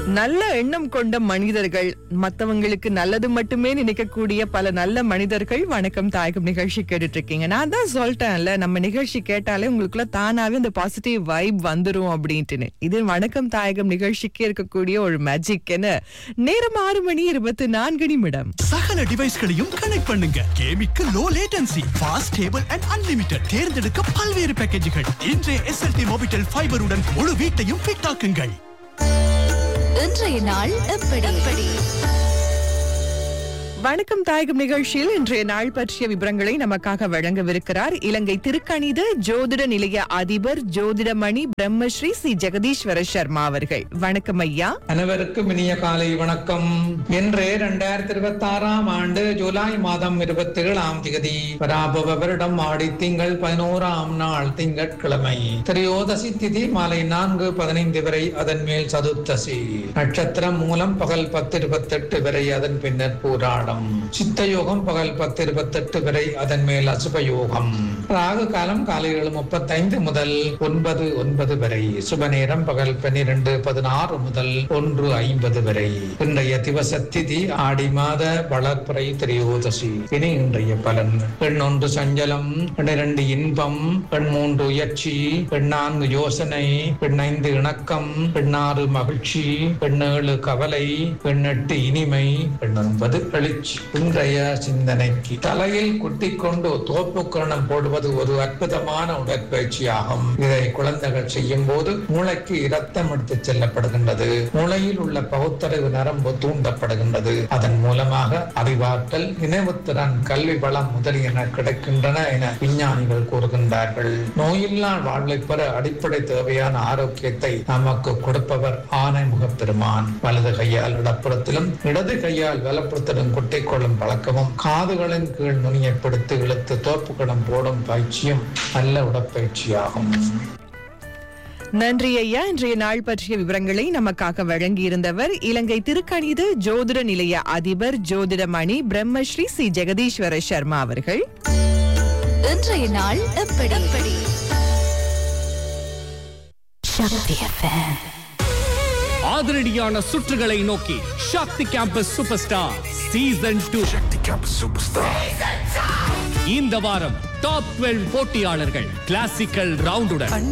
நல்ல எண்ணம் கொண்ட மனிதர்கள் மத்தவங்களுக்கு நல்லது மட்டுமே நினைக்கக்கூடிய பல நல்ல மனிதர்கள் வணக்கம் தாயகம் நிகழ்ச்சி கேட்டுட்டு இருக்கீங்க நான் தான் சொல்லிட்டேன்ல நம்ம நிகழ்ச்சி கேட்டாலே உங்களுக்குள்ள தானாவே இந்த பாசிட்டிவ் வைப் வந்துரும் அப்படின்ட்டுன்னு இது வணக்கம் தாயகம் நிகழ்ச்சிக்கு இருக்கக்கூடிய ஒரு மேஜிக் என நேரம் ஆறு மணி இருபத்தி நான்கு நிமிடம் சகல டிவைஸ்களையும் கனெக்ட் பண்ணுங்க கேமிக்கு low latency fast stable and unlimited தேர்ந்தெடுக்க பல்வேறு பேக்கேஜுகள் இன்றைய எஸ்எல்டி மொபிட்டல் ஃபைபருடன் முழு வீட்டையும் ஃபிட் ஆக்குங்கள் இன்றைய நாள் எப்படி எப்படி வணக்கம் தாயகம் நிகழ்ச்சியில் இன்றைய நாள் பற்றிய விவரங்களை நமக்காக வழங்கவிருக்கிறார் இலங்கை திருக்கணித ஜோதிட நிலைய அதிபர் ஜோதிடமணி பிரம்மஸ்ரீ சி ஜெகதீஸ்வர சர்மா அவர்கள் வணக்கம் ஐயா அனைவருக்கும் இனிய காலை வணக்கம் இன்று இரண்டாயிரத்தி இருபத்தி ஆறாம் ஆண்டு ஜூலை மாதம் இருபத்தி ஏழாம் தேதி பராபவ வருடம் ஆடி திங்கள் பதினோராம் நாள் திங்கட்கிழமை திரையோதசி திதி மாலை நான்கு பதினைந்து வரை அதன் மேல் சதுர்த்தசி நட்சத்திரம் மூலம் பகல் பத்து இருபத்தெட்டு வரை அதன் பின்னர் பூராடம் சித்த யோகம் பகல் பத்து இருபத்தெட்டு வரை அதன் மேல் அசுப யோகம் ராகு காலம் காலை ஏழு முப்பத்தைந்து முதல் ஒன்பது ஒன்பது வரை சுப நேரம் பகல் பன்னிரண்டு பதினாறு முதல் ஒன்று ஐம்பது வரை இன்றைய திவச திதி ஆடி மாத வளர்ப்புறை திரையோதசி இனி இன்றைய பலன் பெண் ஒன்று சஞ்சலம் பன்னிரண்டு இன்பம் பெண் மூன்று உயர்ச்சி பெண் நான்கு யோசனை பெண் ஐந்து இணக்கம் பெண்ணாறு மகிழ்ச்சி பெண்ணேழு கவலை பெண் எட்டு இனிமை பெண் ஒன்பது எழுச்சி இன்றைய சிந்தனைக்கு தலையில் குட்டிக்கொண்டு தோப்புக்கரணம் போடுவது ஒரு அற்புதமான உடற்பயிற்சியாகும் இதை குழந்தைகள் செய்யும் போது மூளைக்கு இரத்தம் எடுத்து செல்லப்படுகின்றது மூளையில் உள்ள பகுத்தறிவு நரம்பு தூண்டப்படுகின்றது அதன் மூலமாக அறிவாற்றல் நினைவுத்திறன் கல்வி வளம் முதலியன கிடைக்கின்றன என விஞ்ஞானிகள் கூறுகின்றார்கள் நோயில்லா வாழ்வை பெற அடிப்படை தேவையான ஆரோக்கியத்தை நமக்கு கொடுப்பவர் ஆனைமுக பெருமான் வலது கையால் இடப்புறத்திலும் இடது கையால் வலப்புறத்திலும் குட்டிக் கொள்ளும் பழக்கமும் காதுகளின் கீழ் நுனியை பிடித்து இழுத்து தோப்புக்கடம் போடும் பயிற்சியும் நல்ல உடற்பயிற்சியாகும் நன்றி ஐயா இன்றைய நாள் பற்றிய விவரங்களை நமக்காக வழங்கியிருந்தவர் இலங்கை திருக்கணித ஜோதிட நிலைய அதிபர் ஜோதிடமணி பிரம்மஸ்ரீ சி ஜெகதீஸ்வர சர்மா அவர்கள் இன்றைய நாள் எப்படி எப்படி சக்தி FM. அதிரடியான சுற்றுகளை நோக்கி Sakthi campus super star season two இந்த வாரம் டாப் 12 போட்டியாளர்கள் கிளாசிக்கல் ரவுண்டுடன்